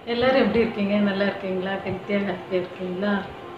எல்லாரும் எப்படி இருக்கீங்க நல்லா இருக்கீங்களா ஹெல்த்தியாக ஹாப்பியாக இருக்கீங்களா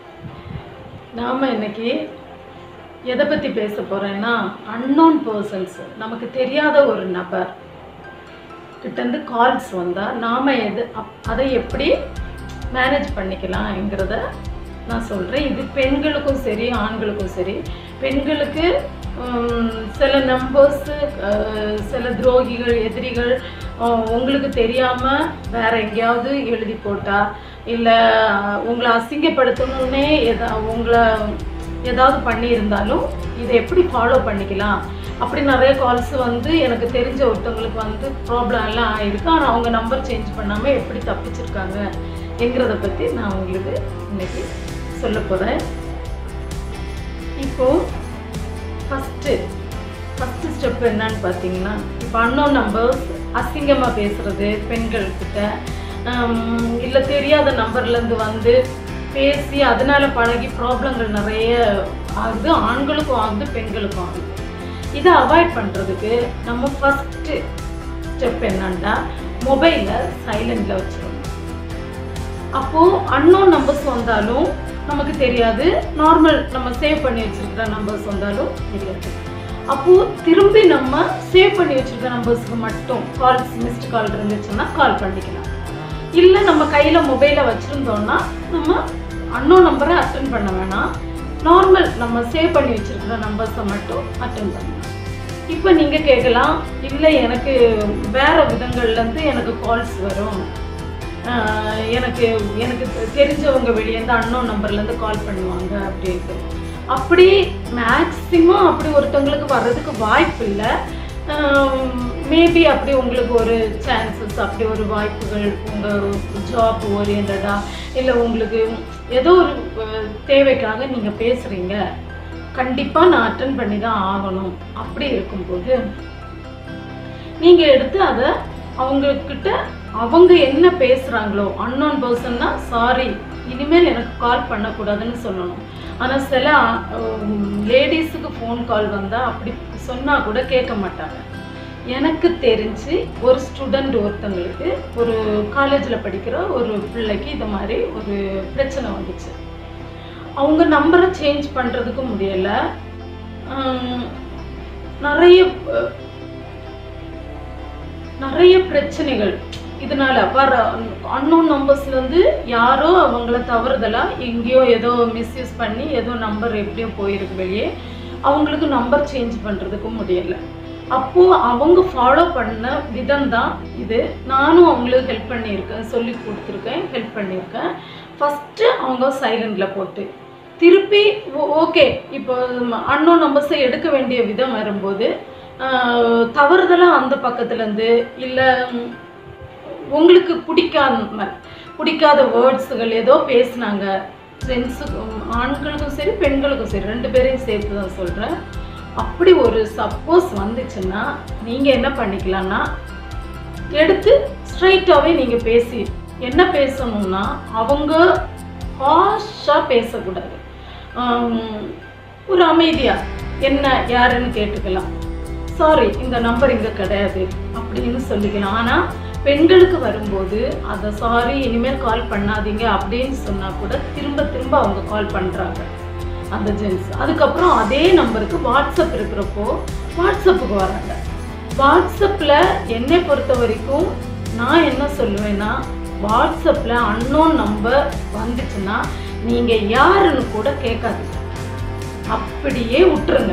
நாம் இன்னைக்கு எதை பற்றி பேச போகிறேன்னா அன்னோன் பர்சன்ஸ் நமக்கு தெரியாத ஒரு நபர் கிட்டேருந்து கால்ஸ் வந்தால் நாம் எது அப் அதை எப்படி மேனேஜ் பண்ணிக்கலாம்ங்கிறத நான் சொல்கிறேன் இது பெண்களுக்கும் சரி ஆண்களுக்கும் சரி பெண்களுக்கு உம், சில நம்பர்ஸு சில துரோகிகள் எதிரிகள் அஹ், உங்களுக்கு தெரியாமல் வேற எங்கேயாவது எழுதி போட்டா இல்லை உங்களை அசிங்கப்படுத்தணுன்னே எதா உங்களை ஏதாவது பண்ணியிருந்தாலும் இதை எப்படி ஃபாலோ பண்ணிக்கலாம் அப்படி நிறைய கால்ஸ் வந்து எனக்கு தெரிஞ்ச ஒருத்தவங்களுக்கு வந்து ப்ராப்ளம் எல்லாம் ஆயிருக்கு ஆனால் அவங்க நம்பர் சேஞ்ச் பண்ணாமல் எப்படி தப்பிச்சிருக்காங்க என்கிறத பற்றி நான் உங்களுக்கு இன்னைக்கு சொல்ல போகிறேன் இப்போது ஃபஸ்ட்டு ஃபஸ்ட்டு ஸ்டெப் என்னன்னு பார்த்தீங்கன்னா இப்போ அன்னோன் நம்பர்ஸ் அசிங்கமாக பேசுகிறது பெண்கள்கிட்ட இல்லை தெரியாத நம்பர்லேருந்து வந்து பேசி அதனால பழகி ப்ராப்ளங்கள் நிறைய ஆகுது ஆண்களுக்கும் ஆகுது பெண்களுக்கும் ஆகுது இதை அவாய்ட் பண்ணுறதுக்கு நம்ம ஃபஸ்ட்டு ஸ்டெப் என்னன்னா மொபைலை சைலண்டில் வச்சிடணும் அப்போது அன்னோன் நம்பர்ஸ் வந்தாலும் நமக்கு தெரியாது நார்மல் நம்ம சேவ் பண்ணி வச்சிருக்கிற நம்பர்ஸ் வந்தாலும் தெரியாது அப்போது திரும்பி நம்ம சேவ் பண்ணி வச்சிருக்கிற நம்பர்ஸ்க்கு மட்டும் கால்ஸ் மிஸ்டு கால் இருந்துச்சுன்னா கால் பண்ணிக்கலாம் இல்லை நம்ம கையில் மொபைலை வச்சுருந்தோம்னா நம்ம அன்னோன் நம்பரை அட்டன் பண்ண வேணாம் நார்மல் நம்ம சேவ் பண்ணி வச்சிருக்கிற நம்பர்ஸை மட்டும் அட்டன் பண்ணலாம் இப்போ நீங்கள் கேட்கலாம் இல்லை எனக்கு வேறு விதங்கள்லேருந்து எனக்கு கால்ஸ் வரும் ஆஹ் எனக்கு எனக்கு தெரிஞ்சவங்க வெளியேருந்து அன்னோன் நம்பர்லேருந்து கால் பண்ணுவாங்க அப்படின்ட்டு அப்படி மேக்ஸிமம் அப்படி ஒருத்தவங்களுக்கு வர்றதுக்கு வாய்ப்பு இல்லை மேபி அப்படி உங்களுக்கு ஒரு சான்சஸ் அப்படி ஒரு வாய்ப்புகள் உங்கள் ஜாப் ஓரியன்டாக இல்லை உங்களுக்கு ஏதோ ஒரு அஹ், தேவைக்காக நீங்கள் பேசுகிறீங்க கண்டிப்பாக நான் அட்டன் பண்ணி தான் ஆகணும் அப்படி இருக்கும்போது நீங்கள் எடுத்து அதை அவங்கக்கிட்ட அவங்க என்ன பேசுகிறாங்களோ அன்னோன் பர்சன்னா சாரி இனிமேல் எனக்கு கால் பண்ணக்கூடாதுன்னு சொல்லணும் ஆனால் சில லேடிஸுக்கு ஃபோன் கால் வந்தால் அப்படி சொன்னால் கூட கேட்க மாட்டாங்க எனக்கு தெரிஞ்சு ஒரு ஸ்டூடெண்ட் ஒருத்தங்களுக்கு ஒரு காலேஜில் படிக்கிற ஒரு பிள்ளைக்கு இது மாதிரி ஒரு பிரச்சனை வந்துச்சு அவங்க நம்பரை சேஞ்ச் பண்ணுறதுக்கு முடியலை நிறைய அஹ், நிறைய பிரச்சனைகள் இதனால வர அன்னோன் நம்பர்ஸ்லேருந்து யாரோ அவங்கள தவறுதலா எங்கேயோ ஏதோ மிஸ்யூஸ் பண்ணி ஏதோ நம்பர் எப்படியோ போயிருக்கு வெளியே அவங்களுக்கு நம்பர் சேஞ்ச் பண்ணுறதுக்கு முடியலை அப்போது அவங்க ஃபாலோ பண்ண விதம் தான் இது நானும் அவங்களுக்கு ஹெல்ப் பண்ணியிருக்கேன் சொல்லி கொடுத்துருக்கேன் ஹெல்ப் பண்ணியிருக்கேன் ஃபஸ்ட்டு அவங்க சைலண்டில் போட்டு திருப்பி ஓகே இப்போ அன்னோன் நம்பர்ஸை எடுக்க வேண்டிய விதம் வரும்போது தவறுதலாக அந்த பக்கத்துலேருந்து இல்லை உங்களுக்கு பிடிக்காம பிடிக்காத வேர்ட்ஸுகள் ஏதோ பேசுனாங்க ஃப்ரெண்ட்ஸுக்கும் ஆண்களுக்கும் சரி பெண்களுக்கும் சரி ரெண்டு பேரையும் சேர்த்து தான் சொல்கிறேன் அப்படி ஒரு சப்போஸ் வந்துச்சுன்னா நீங்கள் என்ன பண்ணிக்கலாம்னா எடுத்து ஸ்ட்ரைட்டாகவே நீங்கள் பேசி என்ன பேசணும்னா அவங்க ஹாஷாக பேசக்கூடாது ஆம், ஒரு அமைதியாக என்ன யாருன்னு கேட்டுக்கலாம் சாரி இந்த நம்பர் இங்கே கிடையாது அப்படின்னு சொல்லிக்கலாம் ஆனால் பெண்களுக்கு வரும்போது அதை சாரி இனிமேல் கால் பண்ணாதீங்க அப்படின்னு சொன்னால் கூட திரும்ப திரும்ப அவங்க கால் பண்ணுறாங்க அந்த ஜென்ஸ் அதுக்கப்புறம் அதே நம்பருக்கு வாட்ஸ்அப் இருக்கிறப்போ வாட்ஸ்அப்புக்கு வராங்க வாட்ஸ்அப்பில் என்னை பொறுத்த வரைக்கும் நான் என்ன சொல்லுவேன்னா வாட்ஸ்அப்பில் அன்னோன் நம்பர் வந்துச்சுன்னா நீங்கள் யாருன்னு கூட கேட்காதீங்க அப்படியே விட்டுருங்க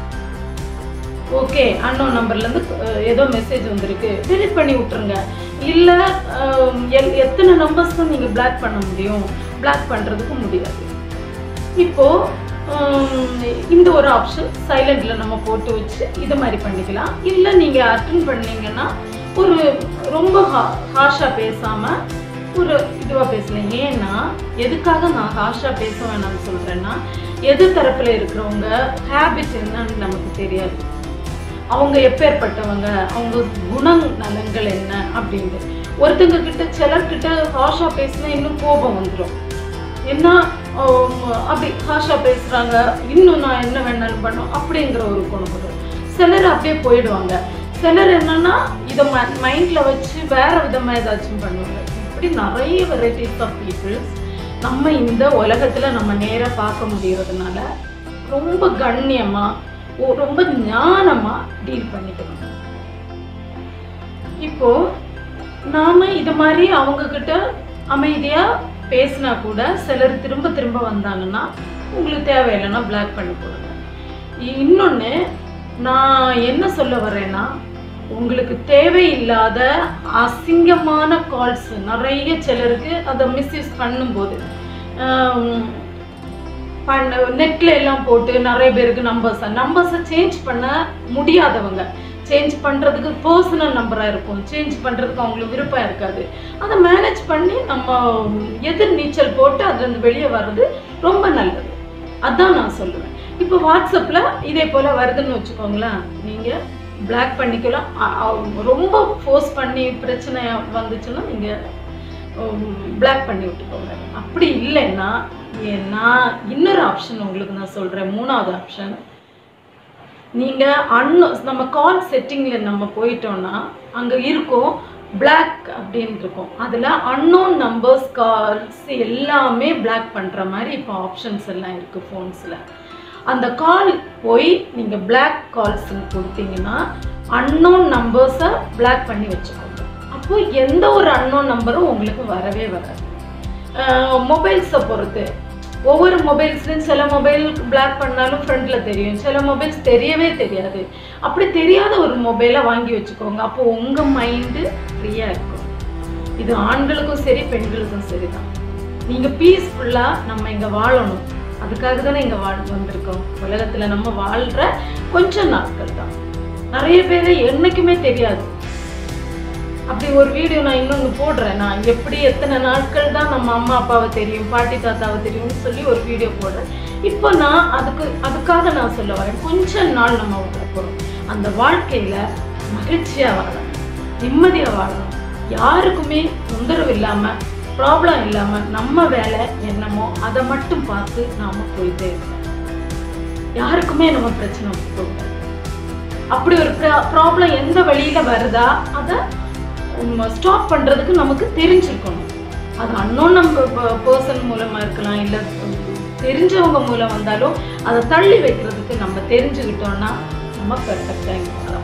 ஓகே அன்னோன் நம்பர்லேருந்து ஏதோ மெசேஜ் வந்திருக்கு delete பண்ணி விட்ருங்க இல்லை எத்தனை நம்பர்ஸ் தான் நீங்கள் பிளாக் பண்ண முடியும் பிளாக் பண்ணுறதுக்கு முடியாது இப்போது இந்த ஒரு ஆப்ஷன் சைலண்டில் நம்ம போட்டு வச்சு இது மாதிரி பண்ணிக்கலாம் இல்லை நீங்கள் அட்டன் பண்ணீங்கன்னா ஒரு ரொம்ப ஹா ஹாஷாக பேசாமல் ஒரு இதுவாக பேசலாம் ஏன்னா எதுக்காக நான் ஹாஷாக பேச வேணாம்னு சொல்கிறேன்னா எது தரப்பில் இருக்கிறவங்க ஹேபிட் என்னன்னு நமக்கு தெரியாது அவங்க எப்பேற்பட்டவங்க அவங்க குணம் நலன்கள் என்ன அப்படின்ட்டு ஒருத்தங்க கிட்ட சிலர்கிட்ட ஹாஷா பேசினா இன்னும் கோபம் வந்துடும் என்ன ஆம், அப்படி ஹாஷா பேசுறாங்க இன்னும் நான் என்ன வேணாலும் பண்ணும் அப்படிங்கிற ஒரு குணம் வரும் சிலர் அப்படியே போயிடுவாங்க சிலர் என்னன்னா இதை மைண்ட்ல வச்சு வேற விதமா ஏதாச்சும் பண்ணுவாங்க இப்படி இப்படி நிறைய வெரைட்டிஸ் ஆஃப் பீப்புள்ஸ் நம்ம இந்த உலகத்தில் நம்ம நேராக பார்க்க முடியறதுனால ரொம்ப கண்ணியமாக ரொம்ப ஞானமாக டீல் பண்ணிக்கணும் இப்போ நாம இது மாதிரி அவங்க கிட்ட அமைதியா பேசினா கூட சிலர் திரும்ப திரும்ப வந்தாங்கன்னா உங்களுக்கு தேவையில்லைன்னா பிளாக் பண்ணி போடுங்க இன்னொன்று நான் என்ன சொல்ல வரேன்னா உங்களுக்கு தேவையில்லாத அசிங்கமான கால்ஸ் நிறைய சிலருக்கு அதை மிஸ்யூஸ் பண்ணும்போது ஆம், பண்ண நெட்ல எல்லாம் போட்டு நிறைய பேருக்கு நம்பர்ஸை நம்பர்ஸை சேஞ்ச் பண்ண முடியாதவங்க சேஞ்ச் பண்ணுறதுக்கு பர்சனல் நம்பராக இருக்கும் சேஞ்ச் பண்ணுறதுக்கு அவங்களுக்கு விருப்பம் இருக்காது அதை மேனேஜ் பண்ணி நம்ம எதிர் நீச்சல் போட்டு அதுலேருந்து வெளியே வர்றது ரொம்ப நல்லது அதான் நான் சொல்லுவேன் இப்போ வாட்ஸ்அப்பில் இதே போல் வருதுன்னு வச்சுக்கோங்களேன் நீங்கள் பிளாக் பண்ணிக்கலாம் அ- அ- ரொம்ப ஃபோர்ஸ் பண்ணி பிரச்சனை வந்துச்சுன்னா நீங்கள் பிளாக் பண்ணி விட்டுக்கோங்க அப்படி இல்லைன்னா ஏ- நான் இன்னொரு ஆப்ஷன் உங்களுக்கு நான் சொல்கிறேன் மூணாவது ஆப்ஷன் நீங்கள் அன்னோ நம்ம கால் செட்டிங்கில் நம்ம போயிட்டோம்னா அங்கே இருக்கும் பிளாக் அப்படின்னு இருக்கும் அதில் அன்னோன் நம்பர்ஸ் கால்ஸ் எல்லாமே பிளாக் பண்ணுற மாதிரி இப்போ ஆப்ஷன்ஸ் எல்லாம் இருக்குது ஃபோன்ஸில் அந்த கால் போய் நீங்கள் பிளாக் கால்ஸ்ன்னு கொடுத்தீங்கன்னா அன்னோன் நம்பர்ஸை பிளாக் பண்ணி வச்சுக்கோங்க அப்போ எந்த ஒரு அன்னோன் நம்பரும் உங்களுக்கு வரவே வராது மொபைல்ஸை பொறுத்து ஒவ்வொரு மொபைல்ஸ்லையும் சில மொபைல் பிளாக் பண்ணாலும் ஃப்ரண்ட்டில் தெரியும் சில மொபைல்ஸ் தெரியவே தெரியாது அப்படி தெரியாத ஒரு மொபைலை வாங்கி வச்சுக்கோங்க அப்போ உங்கள் மைண்டு ஃப்ரீயாக இருக்கும் இது ஆண்களுக்கும் சரி பெண்களுக்கும் சரி தான் நீங்கள் பீஸ்ஃபுல்லாக நம்ம இங்கே வாழணும் அதுக்காக தானே இங்கே வாழ் வந்திருக்கோம் உலகத்தில் நம்ம வாழ்கிற கொஞ்ச நாட்கள் தான் நிறைய பேர் என்னைக்குமே தெரியாது அப்படி ஒரு வீடியோ நான் இன்னொன்று போடுறேன் நான் எப்படி எத்தனை நாட்கள் தான் நம்ம அம்மா அப்பாவை தெரியும் பாட்டி தாத்தாவை தெரியும்னு சொல்லி ஒரு வீடியோ போடுறேன் இப்போ நான் அதுக்கு அதுக்காக நான் சொல்ல வரேன் கொஞ்ச நாள் நம்ம வாழ போகிறோம் அந்த வாழ்க்கையில் மகிழ்ச்சியாக வாழணும் நிம்மதியாக வாழணும் யாருக்குமே தொந்தரவு இல்லாமல் ப்ராப்ளம் இல்லாமல் நம்ம வேலை என்னமோ அதை மட்டும் பார்த்து நாம் போயிட்டே இருக்கணும் யாருக்குமே நம்ம பிரச்சனை போகக்கூடாது அப்படி ஒரு ப்ராப்ளம் எந்த வழியில வருதா அதை ஸ்டாப் பண்றதுக்கு நமக்கு தெரிஞ்சிருக்கணும் அது அன்னோன் நம்ம பர்சன் மூலமா இருக்கலாம் இல்ல தெரிஞ்சவங்க மூலம் வந்தாலும் அதை தள்ளி வைக்கிறதுக்கு நம்ம தெரிஞ்சுக்கிட்டோம்னா நம்ம பெர்ஃபெக்டா இங்க வரலாம்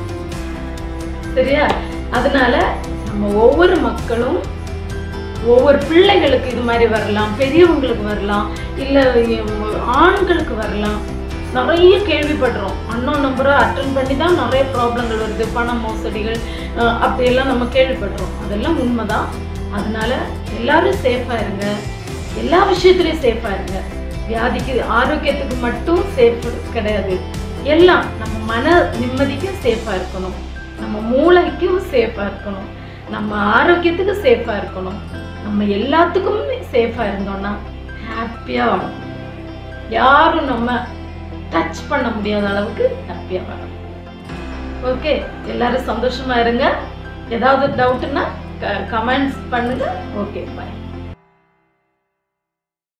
சரியா அதனால நம்ம ஒவ்வொரு மக்களும் ஒவ்வொரு பிள்ளைகளுக்கு இது மாதிரி வரலாம் பெரியவங்களுக்கு வரலாம் இல்லை ஆண்களுக்கு வரலாம் நிறைய கேள்விப்படுறோம் அன்னோன் நம்பரை அட்டன் பண்ணி தான் நிறைய ப்ராப்ளங்கள் வருது பண மோசடிகள் அஹ் அப்படியெல்லாம் நம்ம கேள்விப்படுறோம் அதெல்லாம் உண்மைதான் அதனால எல்லாரும் சேஃபாக இருங்க எல்லா விஷயத்துலையும் சேஃபாக இருங்க வியாதிக்கு ஆரோக்கியத்துக்கு மட்டும் சேஃப் கிடையாது எல்லாம் நம்ம மன நிம்மதிக்கும் சேஃபாக இருக்கணும் நம்ம மூளைக்கும் சேஃபாக இருக்கணும் நம்ம ஆரோக்கியத்துக்கு சேஃபாக இருக்கணும் நம்ம எல்லாத்துக்கும் சேஃபாக இருந்தோம்னா ஹாப்பியாக வாழணும் யாரும் நம்ம டச் பண்ண முடியாத அளவுக்கு ஹாப்பியாக வாழணும் ஓகே எல்லாரும் சந்தோஷமா இருங்க ஏதாவது டவுட்னா கமெண்ட்ஸ் பண்ணுங்க ஓகே பாய்